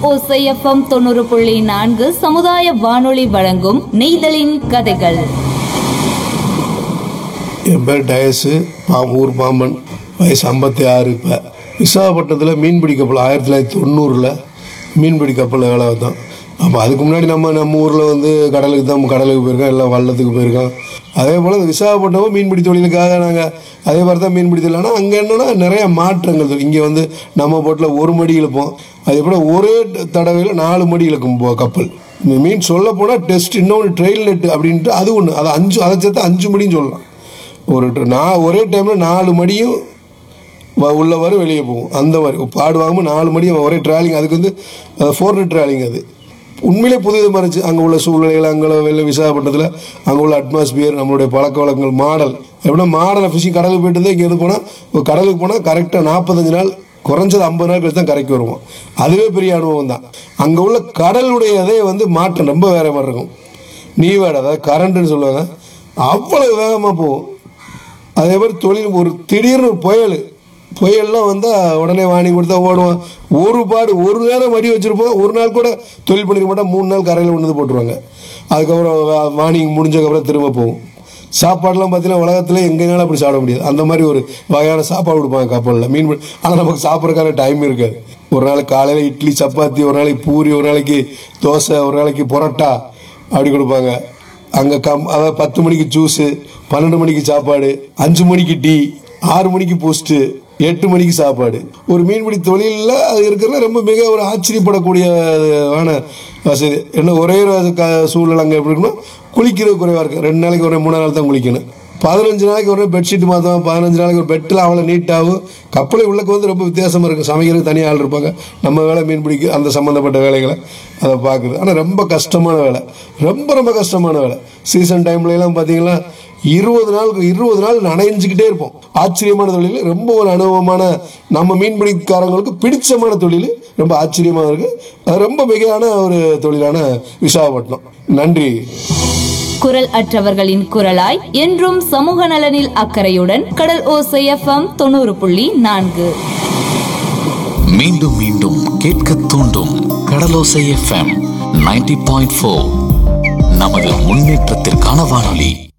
ஓசை எஃப்எம் தொண்ணூறு புள்ளி நான்கு சமுதாய வானொலி வழங்கும் நெய்தலின் கதைகள் என் பேர் டயஸு பாம் ஊர் பாம்பன் வயசு ஐம்பத்தி ஆறு இப்போ விசாகப்பட்டினத்தில் மீன்பிடி கப்பல் ஆயிரத்தி தொள்ளாயிரத்தி தொண்ணூறில் மீன்பிடி கப்பல் வேலை தான் அப்போ அதுக்கு முன்னாடி நம்ம நம்ம ஊரில் வந்து கடலுக்கு தான் கடலுக்கு போயிருக்கோம் எல்லாம் வள்ளத்துக்கு போயிருக்கோம் அதே போல் இந்த விசாகப்பட்டினமும் மீன்பிடி தொழிலுக்காக நாங்கள் அதே மாதிரி தான் மீன்பிடி தொழில் ஆனால் அங்கே என்னென்னா நிறைய மாற்றங்கள் இங்கே வந்து நம்ம போட்டில் ஒரு மடி இழுப்போம் அதே போல் ஒரே தடவையில் நாலு மடி இழுக்கும் போ- கப்பல் இந்த மீன் சொல்ல போனால் டெஸ்ட் இன்னொன்று ட்ரெயில் நெட் அப்படின்ட்டு அது ஒன்று அது அஞ்சு அதை சேர்த்து அஞ்சு மடின்னு சொல்லலாம் ஒரு ட- நான் ஒரே டைமில் நாலு மடியும் வ- உள்ள வரும் வெளியே போகும் அந்த மாதிரி பாடு வாங்காமல் நாலு மடியும் ஒரே ட்ராலிங் அதுக்கு வந்து ஃபோர் நெட் ட்ராலிங் அது உண்மையிலே புது விதமாக இருந்துச்சு அங்கே உள்ள சூழ்நிலைகள் அங்கே வெளில விசாகப்பட்டத்தில் அங்கே உள்ள அட்மாஸ்பியர் நம்மளுடைய பழக்க வழக்கங்கள் மாடல் எப்படின்னா மாடலை ஃபிஷிங் கடலுக்கு போயிட்டு தான் இங்கே எது போனால் கடலுக்கு போனால் கரெக்டாக நாற்பத்தஞ்சு நாள் குறைஞ்சது ஐம்பது நாள் கழிச்சு தான் கரைக்கு வருவோம் அதுவே பெரிய அனுபவம் தான் அங்கே உள்ள கடலுடைய இதே வந்து மாற்றம் ரொம்ப வேற மாதிரி இருக்கும் நீவாடு அதாவது கரண்ட்டுன்னு சொல்லுவாங்க அவ்வளவு வேகமாக போகும் அதே மாதிரி தொழில் ஒரு திடீர்னு ஒரு புயல் புயல்லாம் வந்தால் உடனே வாணி கொடுத்தா ஓடுவான் ஒரு பாடு ஒரு நேரம் மடி வச்சுருப்போம் ஒரு நாள் கூட தொழில் பண்ணிக்க மாட்டோம் மூணு நாள் கரையில் கொண்டு வந்து போட்டுருவாங்க அதுக்கப்புறம் வா- வாணிங் முடிஞ்சதுக்கப்புறம் திரும்ப போகும் சாப்பாடுலாம் பார்த்தீங்கன்னா உலகத்தில் எங்கேனாலும் அப்படி சாப்பிட முடியாது அந்த மாதிரி ஒரு வகையான சாப்பாடு கொடுப்பாங்க கப்பலில் மீன் ஆனால் நமக்கு சாப்பிட்றதுக்கான டைம் இருக்காது ஒரு நாளைக்கு காலையில் இட்லி சப்பாத்தி ஒரு நாளைக்கு பூரி ஒரு நாளைக்கு தோசை ஒரு நாளைக்கு பரோட்டா அப்படி கொடுப்பாங்க அங்கே கம் அதாவது பத்து மணிக்கு ஜூஸு பன்னெண்டு மணிக்கு சாப்பாடு அஞ்சு மணிக்கு டீ ஆறு மணிக்கு போஸ்ட்டு எட்டு மணிக்கு சாப்பாடு ஒரு மீன்பிடி தொழிலில் அது இருக்கிறதுல ரொம்ப மிக ஒரு ஆச்சரியப்படக்கூடிய ஆன வசதி என்ன ஒரே ஒரு க சூழ்நிலை அங்கே எப்படி இருக்குன்னா குளிக்கிறது குறைவாக இருக்குது ரெண்டு நாளைக்கு ஒரு மூணு நாள் தான் குளிக்கணும் பதினஞ்சு நாளைக்கு ஒரு பெட்ஷீட் மாற்றுவோம் பதினஞ்சு நாளைக்கு ஒரு பெட்டில் அவ்வளோ நீட்டாகும் கப்பலை உள்ளக்கு வந்து ரொம்ப வித்தியாசமாக இருக்கும் சமைக்கிறதுக்கு தனியாக ஆள் இருப்பாங்க நம்ம வேலை மீன் பிடிக்க அந்த சம்மந்தப்பட்ட வேலைகளை அதை பார்க்குது ஆனால் ரொம்ப கஷ்டமான வேலை ரொம்ப ரொம்ப கஷ்டமான வேலை சீசன் டைம்ல எல்லாம் பார்த்தீங்கன்னா இருபது நாளுக்கு இருபது நாள் நனைஞ்சுக்கிட்டே இருப்போம் ஆச்சரியமான தொழில் ரொம்ப ஒரு அனுபவமான நம்ம மீன்பிடிக்காரங்களுக்கு பிடிச்சமான தொழில் ரொம்ப ஆச்சரியமாக இருக்கு அது ரொம்ப மிகையான ஒரு தொழிலான விசாகப்பட்டினம் நன்றி குரல் அற்றவர்களின் குரலாய் என்றும் சமூக நலனில் அக்கறையுடன் கடல் ஓசை எஃப்எம் தொண்ணூறு புள்ளி நான்கு மீண்டும் மீண்டும் கேட்க தூண்டும் Kadalosai FM ninety point four நமது முன்னேற்றத்திற்கான வானொலி